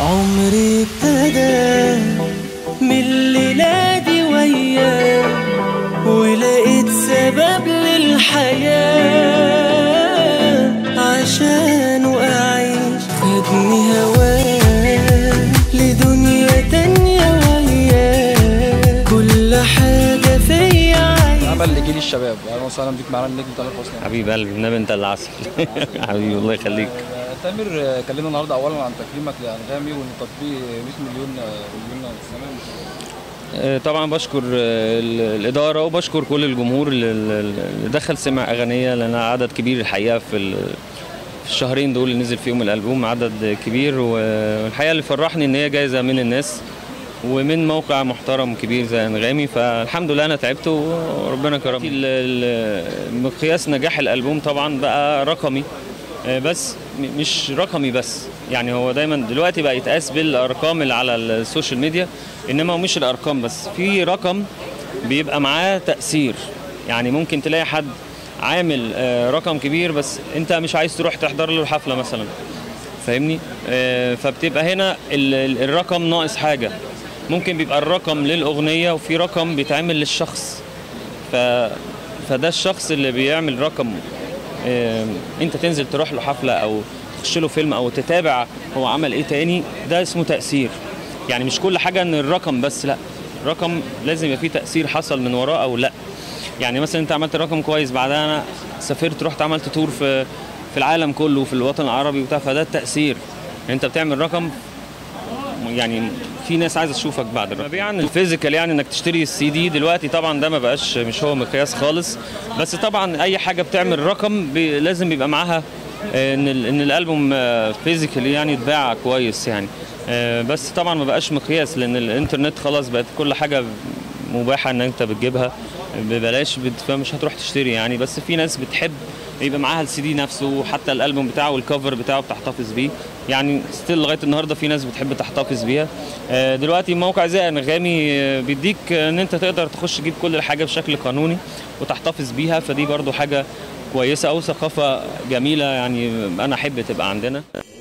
عمري ابتدى من الليلة دي وياه ولقيت سبب للحياة عشان أعيش خدني هواه لدنيا تانية وياه كل حاجة فيا عايز عمل لجيل الشباب اهلا وسهلا بيك معانا النجم تامر حسني حبيب قلبي النبي انت اللي عسل حبيبي الله يخليك آه، تامر آه، كلمنا النهارده اولا عن تكريمك لانغامي وان تطبيق 100 مليون آه، مليون سنه آه، طبعا بشكر آه، ال- الاداره وبشكر كل الجمهور اللي اللي دخل سمع اغنيه لان عدد كبير الحقيقه في ال- في الشهرين دول اللي نزل فيهم الالبوم عدد كبير والحقيقه اللي فرحني ان هي جايزه من الناس ومن موقع محترم كبير زي انغامي فالحمد لله انا تعبت وربنا كرمني ال- ال- مقياس نجاح الالبوم طبعا بقى رقمي آه، بس م- مش رقمي بس يعني هو دايما دلوقتي بقى يتقاس بالارقام اللي على السوشيال ميديا انما هو مش الارقام بس في رقم بيبقى معاه تاثير يعني ممكن تلاقي حد عامل آه، رقم كبير بس انت مش عايز تروح تحضر له الحفله مثلا فاهمني آه، فبتبقى هنا ال- ال- الرقم ناقص حاجه ممكن بيبقى الرقم للاغنيه وفي رقم بيتعمل للشخص ف... فده الشخص اللي بيعمل رقم آه، انت تنزل تروح له حفله او تخش له فيلم او تتابع هو عمل ايه تاني ده اسمه تاثير يعني مش كل حاجه ان الرقم بس لا الرقم لازم يبقى فيه تاثير حصل من وراه او لا يعني مثلا انت عملت رقم كويس بعدها انا سافرت رحت عملت تور في في العالم كله في الوطن العربي وبتاع فده التاثير يعني انت بتعمل رقم يعني في ناس عايزه تشوفك بعد الرقم مبيعا الفيزيكال يعني انك تشتري السي دي دلوقتي طبعا ده ما بقاش مش هو مقياس خالص بس طبعا اي حاجه بتعمل رقم بي لازم يبقى معاها آه، ان ال- ان الالبوم فيزيكالي يعني اتباع كويس يعني آه، بس طبعا ما بقاش مقياس لان الانترنت خلاص بقت كل حاجه مباحه ان انت بتجيبها ببلاش بت- فمش هتروح تشتري يعني بس في ناس بتحب يبقى معاها السي دي نفسه وحتى الالبوم بتاعه والكفر بتاعه بتحتفظ بيه يعني ستيل لغايه النهارده في ناس بتحب تحتفظ بيها آه، دلوقتي موقع زي انغامي آه، بيديك آه، ان انت تقدر تخش تجيب كل الحاجه بشكل قانوني وتحتفظ بيها فدي برضو حاجه كويسه او ثقافه جميله يعني انا احب تبقى عندنا